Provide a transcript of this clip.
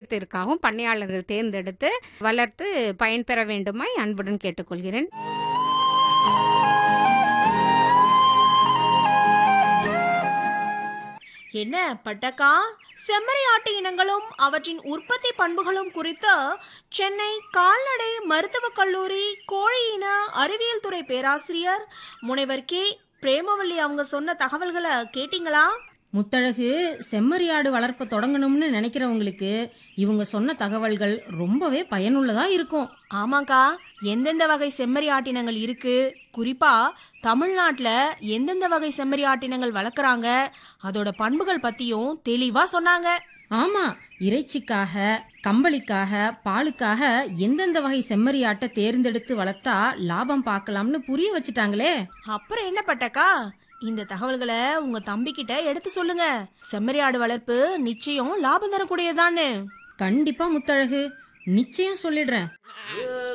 ஆரோக்கியத்திற்காகவும் பண்ணையாளர்கள் தேர்ந்தெடுத்து வளர்த்து பயன்பெற வேண்டுமாய் அன்புடன் கேட்டுக்கொள்கிறேன் என்ன பட்டக்கா செம்மறி ஆட்டு இனங்களும் அவற்றின் உற்பத்தி பண்புகளும் குறித்து சென்னை கால்நடை மருத்துவக் கல்லூரி கோழி இன அறிவியல் துறை பேராசிரியர் முனைவர் கே பிரேமவல்லி அவங்க சொன்ன தகவல்களை கேட்டிங்களா முத்தழகு செம்மறியாடு வளர்ப்ப தொடங்கணும்னு நினைக்கிறவங்களுக்கு இவங்க சொன்ன தகவல்கள் ரொம்பவே பயனுள்ளதா இருக்கும் ஆமாக்கா எந்தெந்த வகை செம்மறி ஆட்டினங்கள் இருக்கு குறிப்பா தமிழ்நாட்டுல எந்தெந்த வகை செம்மறி ஆட்டினங்கள் வளர்க்குறாங்க அதோட பண்புகள் பத்தியும் தெளிவா சொன்னாங்க ஆமா இறைச்சிக்காக கம்பளிக்காக பாலுக்காக எந்தெந்த வகை செம்மறியாட்டை தேர்ந்தெடுத்து வளர்த்தா லாபம் பார்க்கலாம்னு புரிய வச்சுட்டாங்களே அப்புறம் என்ன பட்டக்கா இந்த தகவல்களை உங்க தம்பி கிட்ட எடுத்து சொல்லுங்க செம்மறி ஆடு வளர்ப்பு நிச்சயம் லாபம் தரக்கூடியதான்னு கண்டிப்பா முத்தழகு நிச்சயம் சொல்லிடுறேன்